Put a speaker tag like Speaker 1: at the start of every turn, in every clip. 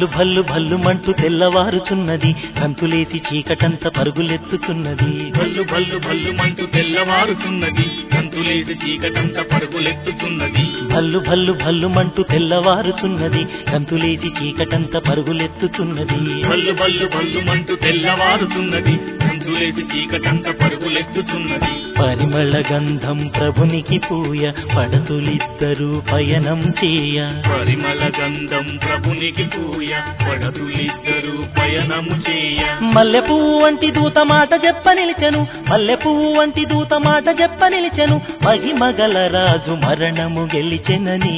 Speaker 1: భల్లు భల్లు భల్లుమంటూ తెల్లవారుచున్నది కంతులేసి చీకటంత పరుగులెత్తుచున్నది
Speaker 2: భల్లు భల్లు భల్లు మంటూ తెల్లవారుతున్నది గంతులేసి చీకటంత పరుగులెత్తుతున్నది
Speaker 1: భల్లు భల్లు భల్లుమంటూ తెల్లవారుచున్నది కంతులేసి చీకటంత పరుగులెత్తుచున్నది
Speaker 2: భల్లు భల్లు భల్లు మంటూ తెల్లవారుతున్నది గంతులేసి చీకటంత పరుగులెత్తుతున్నది
Speaker 1: పరిమళ గంధం ప్రభునికి పూయ పడతులిద్దరూ పయనం చేయ
Speaker 2: పరిమళ గంధం ప్రభునికి పూయ పడతులిద్దరూ పయనము చేయ
Speaker 1: మల్లె పువ్వు వంటి దూత మాట చెప్ప నిలిచెను మల్లె పువ్వు వంటి దూత మాట చెప్ప నిలిచెను మహిమగల రాజు మరణము గెలిచెనని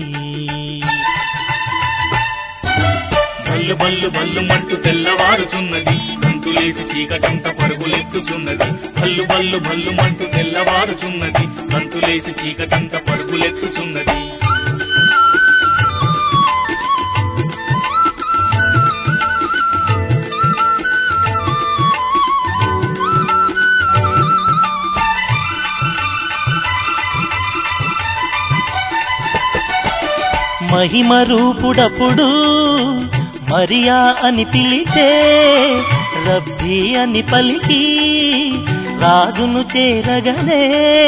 Speaker 2: బల్లు బల్లు బల్లు మంటూ తెల్లవారుతున్నది గంతులేసి చీకటంత పరుగులెత్తుతున్నది బల్లు బల్లు బల్లు మంటూ తెల్లవారుతున్నది గంతులేసి చీకటంత పరుగులెత్తుతున్నది
Speaker 1: మహిమ రూపుడప్పుడు మరియా అని పిలిచే రబ్బీ అని పలికి రాజును చేరగనే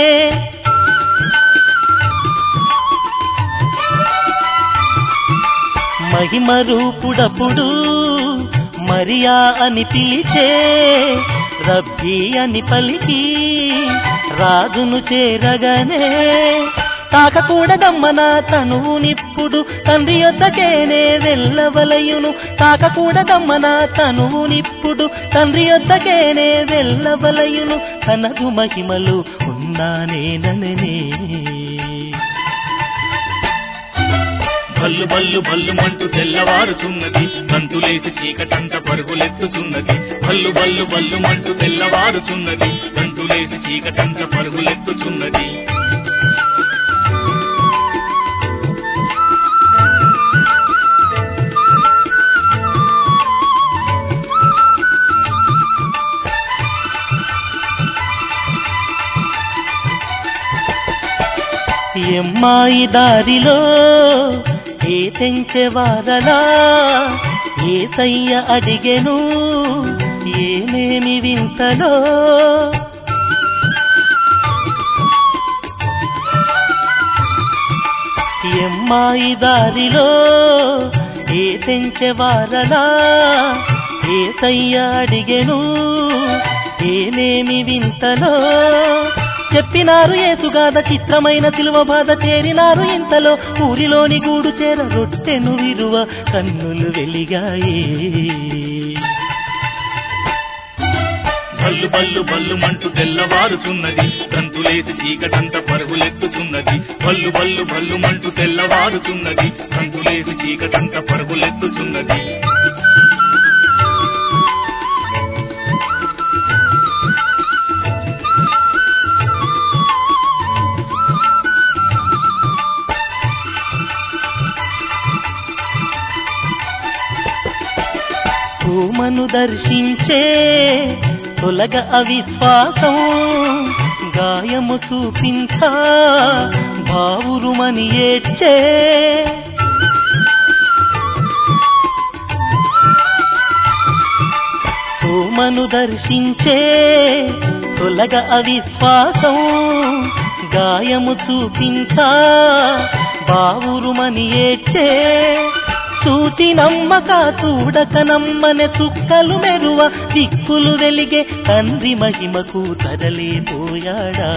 Speaker 1: మహిమ రూపుడప్పుడు మరియా అని పిలిచే రబ్బీ అని పలికి రాజును చేరగనే తాకకూడదమ్మన తనువు నిప్పుడు తండ్రి యొద్దకేనే వెళ్ళవలయును తాకకూడదమ్మన తనువు నిప్పుడు తండ్రి యొద్దకేనే వెళ్ళవలయును తనదు మహిమలు ఉన్నానేననే
Speaker 2: బల్లు బల్లు బల్లు మంటూ తెల్లవారుతున్నది గంతులేసి చీకటంత పరుగులెత్తుతున్నది బల్లు బల్లు బల్లు మంటూ తెల్లవారుతున్నది గంతులేసి చీకటంత పరుగులెత్తుతున్నది
Speaker 1: ఎమ్మాయి దారిలో ఏ తెంచెవారలా ఏసయ్య అడిగెను ఏమేమి వింతలో ఎమ్మాయి దారిలో ఏ తెంచెవారలా ఏసయ్య అడిగెను ఏమేమి వింతలో చెప్పినారు ఏసుగాద చిత్రమైన సిలువ బాధ చేరినారు ఇంతలో ఊరిలోని గూడు చేర రొట్టెను విరువ కన్నులు వెలిగాయే
Speaker 2: బల్లు బల్లు బల్లు మంటూ తెల్లవారుతున్నది గంతులేసి చీకటంత పరుగులెత్తుతున్నది బల్లు బల్లు బల్లు మంటూ తెల్లవారుతున్నది గంతులేసి చీకటంత పరుగులెత్తుతున్నది
Speaker 1: భూమను దర్శించే తొలగ అవిశ్వాసం గాయము చూపించ బావురుమని ఏడ్చే భూమను దర్శించే తొలగ అవిశ్వాసం గాయము చూపించ బావురుమని ఏడ్చే చూచి నమ్మక చూడక నమ్మనే చుక్కలు మెరువ దిక్కులు వెలిగే తండ్రి మహిమకు తరలిపోయాడా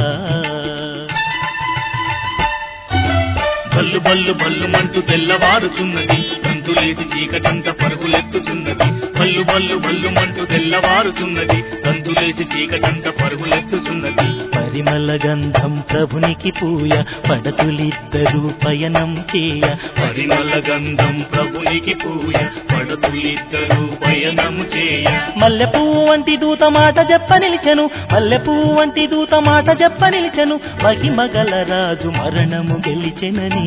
Speaker 2: బల్లు బల్లు బల్లు మంటూ తెల్లవారుతున్నది గంతులేసి చీకటంత పరుగులెత్తుతున్నది బల్లు బల్లు బల్లు మంటూ తెల్లవారుతున్నది గంతులేసి చీకటంత పరుగులెత్తుతున్నది
Speaker 1: పరిమళ గంధం ప్రభునికి పూయ పడతులిద్దరూ పయనం చేయ
Speaker 2: పరిమళ గంధం ప్రభునికి పూయ పడతులిద్దరూ పయనము చేయ
Speaker 1: మల్లె పువ్వు వంటి దూత మాట చెప్ప నిలిచెను మల్లె పువ్వు వంటి దూత మాట చెప్ప నిలిచెను మహిమగల రాజు మరణము గెలిచెనని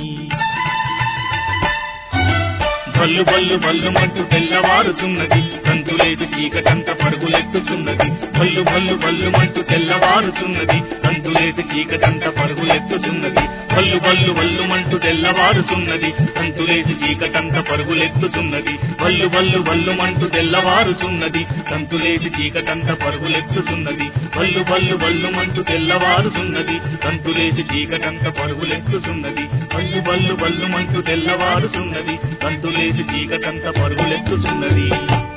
Speaker 2: బల్లు బల్లు బల్లు మంటూ తెల్లవారుతున్నది తంతులేసి చీకటంత పరుగులెత్తుచున్నది భల్లు భల్లు భల్లు మంటూ తెల్లవారుచున్నది తంతులేసి చీకటంత పరుగులెత్తుచున్నది భల్లు భల్లు భల్లు మంటూ తెల్లవారుచున్నది తంతులేసి చీకటంత పరుగులెత్తుచున్నది భల్లు భల్లు భల్లు మంటూ తెల్లవారుచున్నది తంతులేసి చీకటంత పరుగులెత్తుచున్నది భల్లు భల్లు భల్లు మంటూ తెల్లవారుచున్నది తంతులేసి చీకటంత పరుగులెత్తుచున్నది భల్లు భల్లు భల్లు మంటూ తెల్లవారుచున్నది తంతులేసి చీకటంత పరుగులెత్తుచున్నది